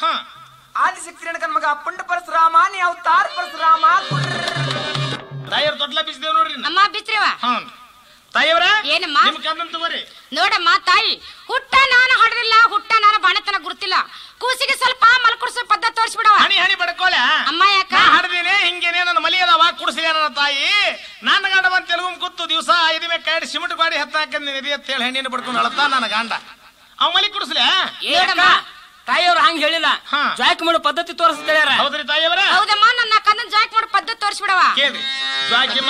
ಹಾ ಆದಿಶಕ್ತಿ ನಡಕನ್ ಮಗ ಪುಂಡ ಪರಶುರಾಮ ನೀ ಅವತಾರ ಪರಶುರಾಮ ತಾಯಿಯವ್ರ ತೊಟ್ಲ ಬಿಸಿದೇವ್ ನೋಡ್ರಿ ಇನ್ನ. ಅಮ್ಮ ಬಿಚ್ರಿವ ಹಾ ತಾಯಿಯವ್ರ ಏನಮ್ಮ? ನಿಮ್ ಕಣ್ಣನ್ ತಗೋರಿ ನೋಡಮ್ಮ ತಾಯಿ ಹುಟ್ಟ ನಾನು ಹಡದಿಲ್ಲ ಹುಟ್ಟ ನಾನು ಬಾಣತನ ಗುರುತಿಲ್ಲ ಕೂಸಿಗೆ ಸ್ವಲ್ಪ ಮಲ್ಕುಡ್ಸೋ ಪದ್ಧತಿ ತೋರಿಸ್ಬಿಡವ ಹನಿ ಹನಿ ಬಡ್ಕೋಳ ಅಮ್ಮ ಯಾಕ ನಾ ಹಡ್ದೀನಿ ಹಿಂಗೇನೆ ನನ್ನ ಮಲಿ ಅದಾವ ಕುಡಿಸಿದೆ ನನ್ನ ತಾಯಿ ನನ್ನ ಗಂಡ ಬಂದ್ ತೆಲುಗು ಕೂತು ದಿವಸ ಐದು ಮೇಲೆ ಕೈ ಸಿಮೆಂಟ್ ಗಾಡಿ ಹತ್ತ ಹಾಕಂದ್ ನಿಧಿ ಅಂತ ಹೇಳಿ ಹೆಣ್ಣಿನ ಬಡ್ಕೊಂಡು ಅಳತಾ ನನ್ನ ಗಂಡ ಅವ್ ಮಲಿ ಕುಡಿಸ್ಲೆ ನೋಡಮ್ಮ ತಾಯಿಯವ್ರು ಹಂಗ ಹೇಳಿಲ್ಲ ಹಾ. ಜಾಕ್ ಮಾಡೋ ಪದ್ಧತಿ ತೋರಿಸ್ತಾರ ಹೌದ್ರಿ ತಾಯಿಯವರ ಹೌದಮ್ಮ ನನ್ನ ಕಣ್ಣನ್ ಜಾಕ್ ಮಾಡೋ ಪದ್ಧತಿ ತೋರಿಸ್ಬಿಡವ ಕೇಳ್ರಿ ಜ್ವಾಕಿ